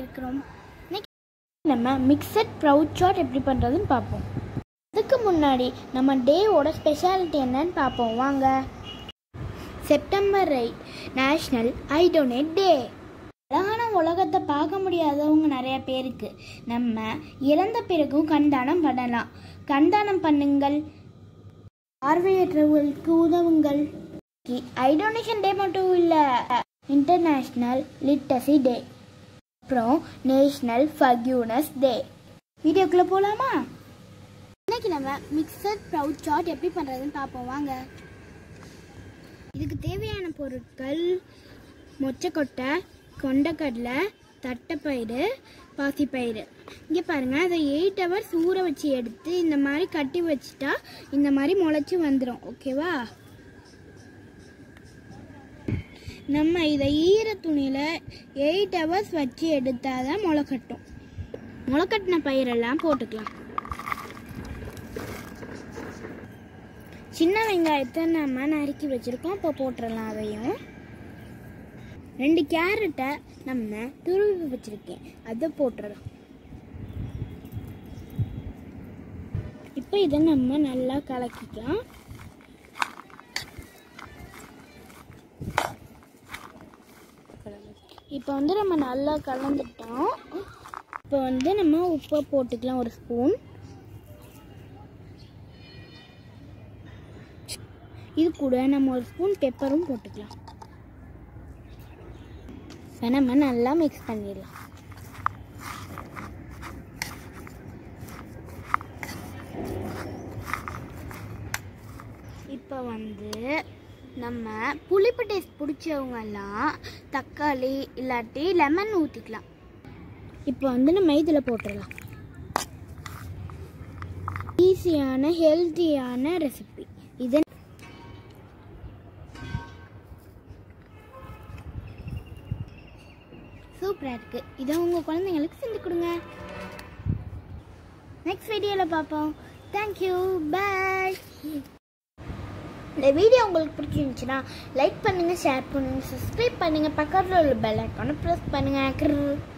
இருக்கிறோம் இன்னைக்கு நம்ம மிக்சட் ப்ரவுட் சாட் எப்படி பண்ணுறதுன்னு பார்ப்போம் அதுக்கு முன்னாடி நம்ம டேவோட ஸ்பெஷாலிட்டி என்னன்னு பார்ப்போம் வாங்க September eight National Eye Donate Day அழகான உலகத்தை பார்க்க முடியாதவங்க நிறைய பேருக்கு நம்ம இறந்த பிறகும் கண்தானம் பண்ணலாம் கண்தானம் பண்ணுங்கள் பார்வையற்றவர்களுக்கு உதவுங்கள் ஐ டொனேஷன் டே மட்டும் இல்லை இன்டர்நேஷ்னல் லிட்டசி டே அப்புறம் நேஷ்னல் ஃபர்கியூனஸ் டே வீடியோக்குள்ளே போகலாமா இன்னைக்கு நம்ம மிக்சட் ப்ரவுட் சாட் எப்படி பண்ணுறதுன்னு பார்ப்போம் வாங்க இதுக்கு தேவையான பொருட்கள் மொச்சக்கொட்டை கொண்டக்கடலை தட்டைப்பயிறு பாசிப்பயிறு இங்கே பாருங்கள் அதை எயிட் ஹவர்ஸ் ஊற வச்சு எடுத்து இந்த மாதிரி கட்டி வச்சுட்டா இந்த மாதிரி முளைச்சி வந்துடும் ஓகேவா நம்ம இதை ஈர துணியில் எயிட் ஹவர்ஸ் வச்சு எடுத்தால் தான் முளை கட்டும் முளைக்கட்டின பயிரெல்லாம் போட்டுக்கலாம் சின்ன வெங்காயத்தை நம்ம நறுக்கி வச்சுருக்கோம் இப்போ போட்டுடலாம் அதையும் ரெண்டு கேரட்டை நம்ம துருவி வச்சுருக்கேன் அதை போட்டுடலாம் இப்போ இதை நம்ம நல்லா கலக்கிக்கலாம் இப்போ வந்து நம்ம நல்லா கலந்துட்டோம் இப்போ வந்து நம்ம உப்பை போட்டுக்கலாம் ஒரு ஸ்பூன் இது கூட நம்ம ஒரு ஸ்பூன் பெப்பரும் போட்டுக்கலாம் இப்போ நம்ம நல்லா மிக்ஸ் பண்ணிடலாம் இப்போ வந்து நம்ம புளிப்பு டேஸ்ட் பிடிச்சவங்கெல்லாம் தக்காளி இல்லாட்டி லெமன் ஊற்றிக்கலாம் இப்போ வந்து நம்ம இதில் போட்டுடலாம் ஈஸியான ஹெல்த்தியான ரெசிபி இதை சூப்பராக இருக்குது இதை உங்கள் குழந்தைங்களுக்கு செஞ்சு கொடுங்க நெக்ஸ்ட் வீடியோவில் பார்ப்போம் தேங்க்யூ பாய் இந்த வீடியோ உங்களுக்கு பிடிச்சிருந்துச்சுன்னா லைக் பண்ணுங்கள் ஷேர் பண்ணுங்கள் சப்ஸ்கிரைப் பண்ணுங்கள் பக்கத்தில் உள்ள பெல் ஐக்கானை ப்ரெஸ் பண்ணுங்கள்